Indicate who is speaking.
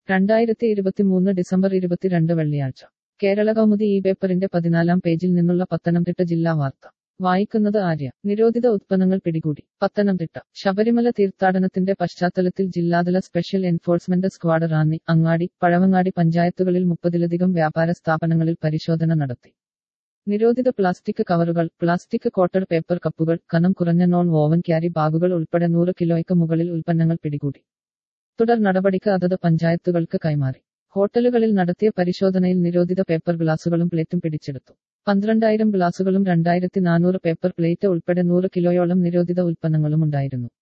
Speaker 1: രണ്ടായിരത്തി ഇരുപത്തിമൂന്ന് ഡിസംബർ ഇരുപത്തിരണ്ട് വെള്ളിയാഴ്ച കേരള കൗമുദി ഈ പേപ്പറിന്റെ പതിനാലാം പേജിൽ നിന്നുള്ള പത്തനംതിട്ട ജില്ലാ വാർത്ത വായിക്കുന്നത് ആര്യ നിരോധിത ഉത്പന്നങ്ങൾ പിടികൂടി പത്തനംതിട്ട ശബരിമല തീർത്ഥാടനത്തിന്റെ പശ്ചാത്തലത്തിൽ ജില്ലാതല സ്പെഷ്യൽ എൻഫോഴ്സ്മെന്റ് സ്ക്വാഡ് റാന്നി അങ്ങാടി പഴവങ്ങാടി പഞ്ചായത്തുകളിൽ മുപ്പതിലധികം വ്യാപാര സ്ഥാപനങ്ങളിൽ പരിശോധന നടത്തി നിരോധിത പ്ലാസ്റ്റിക് കവറുകൾ പ്ലാസ്റ്റിക് കോട്ടഡ് പേപ്പർ കപ്പുകൾ കനം കുറഞ്ഞ നോൺ വോവൻ ക്യാരി ബാഗുകൾ ഉൾപ്പെടെ നൂറ് കിലോയ്ക്ക് മുകളിൽ ഉൽപ്പന്നങ്ങൾ പിടികൂടി തുടർ നടപടിക്ക് അതത് പഞ്ചായത്തുകൾക്ക് കൈമാറി ഹോട്ടലുകളിൽ നടത്തിയ പരിശോധനയിൽ നിരോധിത പേപ്പർ ഗ്ലാസുകളും പ്ലേറ്റും പിടിച്ചെടുത്തു പന്ത്രണ്ടായിരം ഗ്ലാസുകളും രണ്ടായിരത്തി നാനൂറ് പേപ്പർ പ്ലേറ്റ് ഉൾപ്പെടെ നൂറ് കിലോയോളം നിരോധിത ഉൽപ്പന്നങ്ങളും ഉണ്ടായിരുന്നു